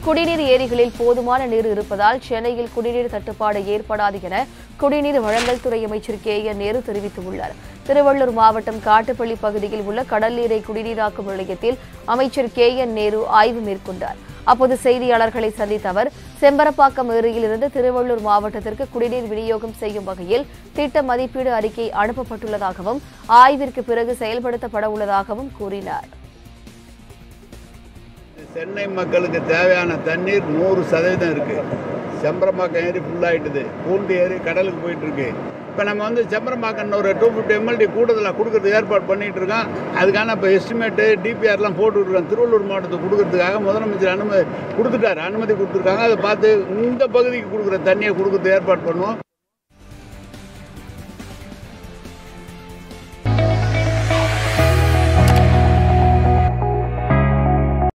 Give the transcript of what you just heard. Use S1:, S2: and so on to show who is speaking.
S1: குடிநீர் ஏரிகளில் போதுமான நீர் இருப்பதால் சென்னையில் குடிநீர் தட்டுப்பாடு ஏற்படாது என குடிநீர் வழங்கல் துறை அமைச்சர் கே என் நேரு தெரிவித்துள்ளார் திருவள்ளூர் மாவட்டம் காட்டுப்பள்ளி பகுதியில் உள்ள கடல் நீரை குடிநீராக்கும் நிலையத்தில் அமைச்சர் கே என் நேரு ஆய்வு மேற்கொண்டார் அப்போது செய்தியாளர்களை சந்தித்த அவர் செம்பரப்பாக்கம் ஏரியிலிருந்து திருவள்ளூர் மாவட்டத்திற்கு குடிநீர் விநியோகம் செய்யும் வகையில் திட்ட மதிப்பீடு அறிக்கை அனுப்பப்பட்டுள்ளதாகவும் ஆய்விற்கு பிறகு செயல்படுத்தப்பட உள்ளதாகவும் கூறினார்
S2: சென்னை மக்களுக்கு தேவையான தண்ணீர் நூறு சதவீதம் இருக்கு செம்பரம்பாக்கம் ஏரி ஃபுல்லாகிட்டுது பூண்டி ஏரி கடலுக்கு போயிட்டு இருக்கு இப்போ நம்ம வந்து செம்பரம்பாக்கம் ஒரு டூ ஃபிஃப்டி எம்எல்டி கூடுதலாக கொடுக்கறதுக்கு ஏற்பாடு பண்ணிட்டு இருக்கோம் அதுக்கான இப்போ எஸ்டிமேட்டு டிபிஆர்லாம் போட்டுருக்கோம் திருவள்ளூர் மாவட்டத்துக்கு கொடுக்கறதுக்காக முதலமைச்சர் அனுமதி கொடுத்துட்டாரு அனுமதி கொடுத்துருக்காங்க அதை பார்த்து இந்த பகுதிக்கு கொடுக்குற தண்ணியை கொடுக்கறது ஏற்பாடு பண்ணுவோம்